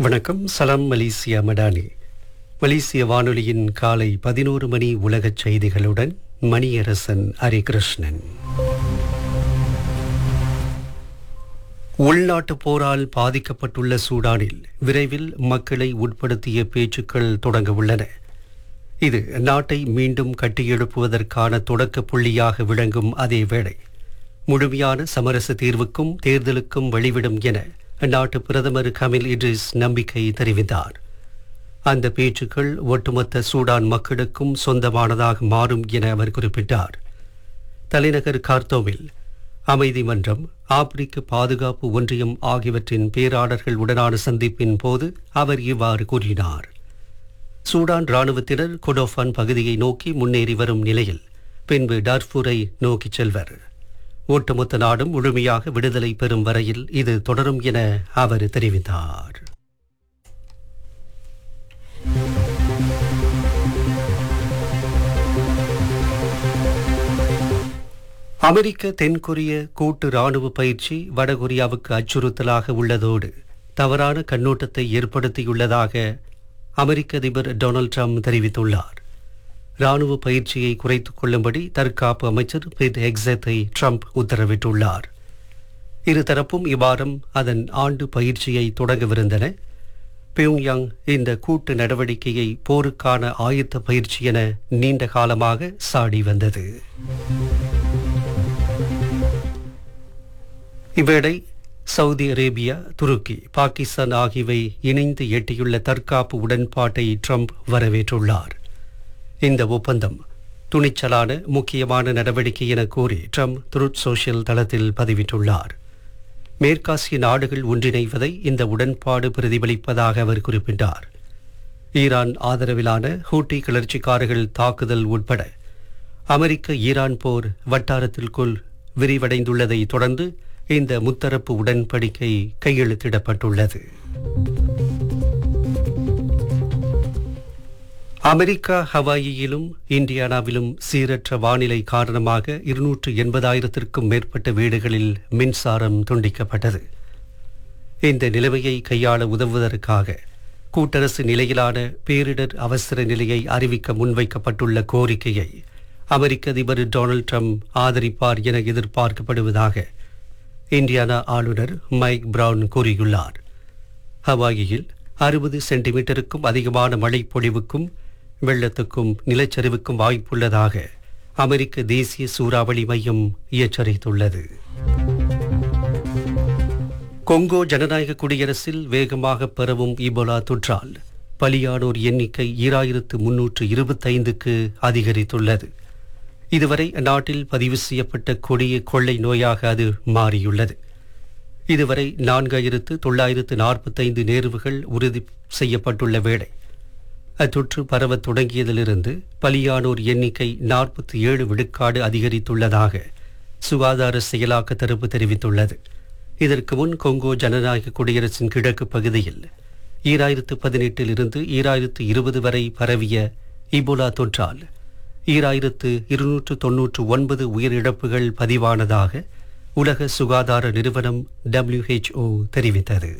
வணக்கம் சலாம் மலேசியா மடானி மலேசிய வானொலியின் காலை பதினோரு மணி உலகச் செய்திகளுடன் மணியரசன் ஹரிகிருஷ்ணன் உள்நாட்டு போரால் பாதிக்கப்பட்டுள்ள சூடானில் விரைவில் மக்களை உட்படுத்திய பேச்சுக்கள் தொடங்க உள்ளன இது நாட்டை மீண்டும் கட்டியெழுப்புவதற்கான தொடக்க புள்ளியாக விளங்கும் அதே வேளை முழுமையான சமரச தீர்வுக்கும் தேர்தலுக்கும் வழிவிடும் என அந்நாட்டு பிரதமர் கமில் இட்ரிஸ் நம்பிக்கை தெரிவித்தார் அந்த பேச்சுக்கள் ஒட்டுமொத்த சூடான் மக்களுக்கும் சொந்தமானதாக மாறும் என அவர் குறிப்பிட்டார் தலைநகர் கார்த்தோவில் அமைதி மன்றம் ஆப்பிரிக்க பாதுகாப்பு ஒன்றியம் ஆகியவற்றின் பேராளர்கள் உடனான சந்திப்பின் போது அவர் இவ்வாறு கூறினார் சூடான் ராணுவத்தினர் கொடோஃபான் பகுதியை நோக்கி முன்னேறி வரும் நிலையில் பின்பு டார்ஃபூரை நோக்கிச் செல்வர் ஒட்டுமொத்த நாடும் முழுமையாக விடுதலை பெறும் வரையில் இது தொடரும் என அவர் தெரிவித்தார் அமெரிக்க தென்கொரிய கூட்டு ராணுவ பயிற்சி வடகொரியாவுக்கு அச்சுறுத்தலாக உள்ளதோடு தவறான கண்ணோட்டத்தை ஏற்படுத்தியுள்ளதாக அமெரிக்க அதிபர் டொனால்ட் ட்ரம்ப் தெரிவித்துள்ளார் ராணுவ பயிற்சியை குறைத்துக் கொள்ளும்படி தற்காப்பு அமைச்சர் பிட் ஹெக்ஸத்தை ட்ரம்ப் உத்தரவிட்டுள்ளார் இருதரப்பும் இவ்வாரம் அதன் ஆண்டு பயிற்சியை தொடங்கவிருந்தன பியோங்யாங் இந்த கூட்டு நடவடிக்கையை போருக்கான ஆயத்த பயிற்சி என நீண்ட காலமாக சாடி வந்தது இவ்வேளை சவுதி அரேபியா துருக்கி பாகிஸ்தான் ஆகியவை இணைந்து எட்டியுள்ள தற்காப்பு உடன்பாட்டை ட்ரம்ப் வரவேற்றுள்ளார் இந்த ஒப்பந்தம் துணிச்சலான முக்கியமான நடவடிக்கை என கூறி ட்ரம்ப் த்ருட் சோஷியல் தளத்தில் பதிவிட்டுள்ளார் மேற்காசிய நாடுகள் ஒன்றிணைவதை இந்த உடன்பாடு பிரதிபலிப்பதாக அவர் குறிப்பிட்டார் ஈரான் ஆதரவிலான ஹூட்டி கிளர்ச்சிக்காரர்கள் தாக்குதல் உட்பட அமெரிக்க ஈரான் போர் வட்டாரத்திற்குள் விரிவடைந்துள்ளதை தொடர்ந்து இந்த முத்தரப்பு உடன்படிக்கை கையெழுத்திடப்பட்டுள்ளது அமெரிக்கா ஹவாயியிலும் இந்தியானாவிலும் சீரற்ற வானிலை காரணமாக இருநூற்று எண்பதாயிரத்திற்கும் மேற்பட்ட வீடுகளில் மின்சாரம் துண்டிக்கப்பட்டது இந்த நிலைமையை கையாள உதவுவதற்காக கூட்டரசு நிலையிலான பேரிடர் அவசர நிலையை அறிவிக்க முன்வைக்கப்பட்டுள்ள கோரிக்கையை அமெரிக்க அதிபர் டொனால்ட் ட்ரம்ப் ஆதரிப்பார் என எதிர்பார்க்கப்படுவதாக இந்தியானா ஆளுநர் மைக் பிரவுன் கூறியுள்ளார் ஹவாயியில் அறுபது சென்டிமீட்டருக்கும் அதிகமான மழை பொழிவுக்கும் வெள்ளத்துக்கும் நிலச்சரிவுக்கும் வாய்ப்புள்ளதாக அமெரிக்க தேசிய சூறாவளி மையம் எச்சரித்துள்ளது கொங்கோ ஜனநாயக குடியரசில் வேகமாக பரவும் இபோலா தொற்றால் பலியானோர் எண்ணிக்கை ஈராயிரத்து முன்னூற்று இருபத்தைந்துக்கு அதிகரித்துள்ளது இதுவரை அந்நாட்டில் பதிவு செய்யப்பட்ட கொடிய கொள்ளை நோயாக அது மாறியுள்ளது இதுவரை நான்காயிரத்து தொள்ளாயிரத்து நாற்பத்தைந்து நேர்வுகள் உறுதி செய்யப்பட்டுள்ள வேளை அத்தொற்று பரவத் தொடங்கியதிலிருந்து பலியானோர் எண்ணிக்கை நாற்பத்தி ஏழு விழுக்காடு அதிகரித்துள்ளதாக சுகாதார செயலாக்க தரப்பு தெரிவித்துள்ளது இதற்கு முன் கொங்கோ ஜனநாயக குடியரசின் கிழக்கு பகுதியில் ஈராயிரத்து பதினெட்டில் இருந்து ஈராயிரத்து இருபது வரை பரவிய இபோலா தொற்றால் ஈராயிரத்து இருநூற்று தொன்னூற்று ஒன்பது உயிரிழப்புகள் பதிவானதாக உலக சுகாதார நிறுவனம் டபிள்யூஹெச்ஓ தெரிவித்தது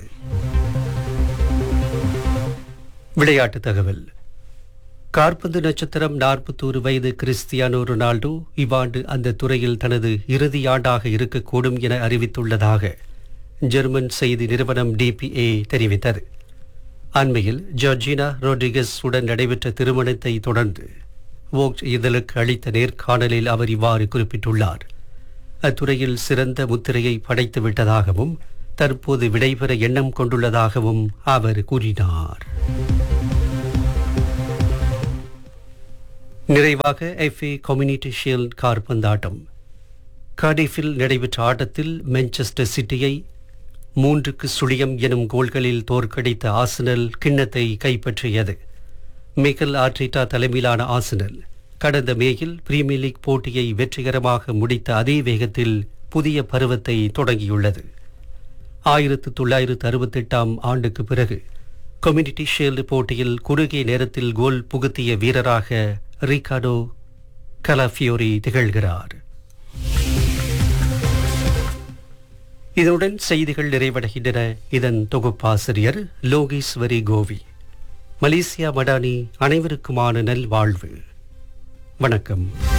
விளையாட்டு தகவல் கார்பந்து நட்சத்திரம் நாற்பத்தோரு வயது கிறிஸ்டியானோ ரொனால்டோ இவ்வாண்டு அந்த துறையில் தனது இறுதி ஆண்டாக இருக்கக்கூடும் என அறிவித்துள்ளதாக ஜெர்மன் செய்தி நிறுவனம் டிபிஏ தெரிவித்தது அண்மையில் ஜார்ஜினா ரோட்ரிகஸ் உடன் நடைபெற்ற திருமணத்தை தொடர்ந்து வோக்ஸ் இதழுக்கு அளித்த நேர்காணலில் அவர் இவ்வாறு குறிப்பிட்டுள்ளார் அத்துறையில் சிறந்த முத்திரையை படைத்து விட்டதாகவும் தற்போது விடைபெற எண்ணம் கொண்டுள்ளதாகவும் அவர் கூறினார் நிறைவாக எஃப்ஏ கம்யூனிட்டி ஷீல்ட் கார்பந்தாட்டம் கார்டிஃபில் நடைபெற்ற ஆட்டத்தில் மான்செஸ்டர் சிட்டியை மூன்றுக்கு சுழியம் எனும் கோல்களில் தோற்கடித்த ஆசனல் கிண்ணத்தை கைப்பற்றியது மிக்கல் ஆர்டிட்டா தலைமையிலான ஆசனல் கடந்த மேயில் பிரீமியர் லீக் போட்டியை வெற்றிகரமாக முடித்த அதே வேகத்தில் புதிய பருவத்தை தொடங்கியுள்ளது ஆயிரத்து தொள்ளாயிரத்து அறுபத்தெட்டாம் ஆண்டுக்கு பிறகு கம்யூனிட்டி ஷீல்டு போட்டியில் குறுகிய நேரத்தில் கோல் புகுத்திய வீரராக ரிகார்டோ கலாஃபியோரி திகழ்கிறார் இதனுடன் செய்திகள் நிறைவடைகின்றன இதன் தொகுப்பாசிரியர் லோகேஸ்வரி கோவி மலேசியா மடானி அனைவருக்குமான நல்வாழ்வு வணக்கம்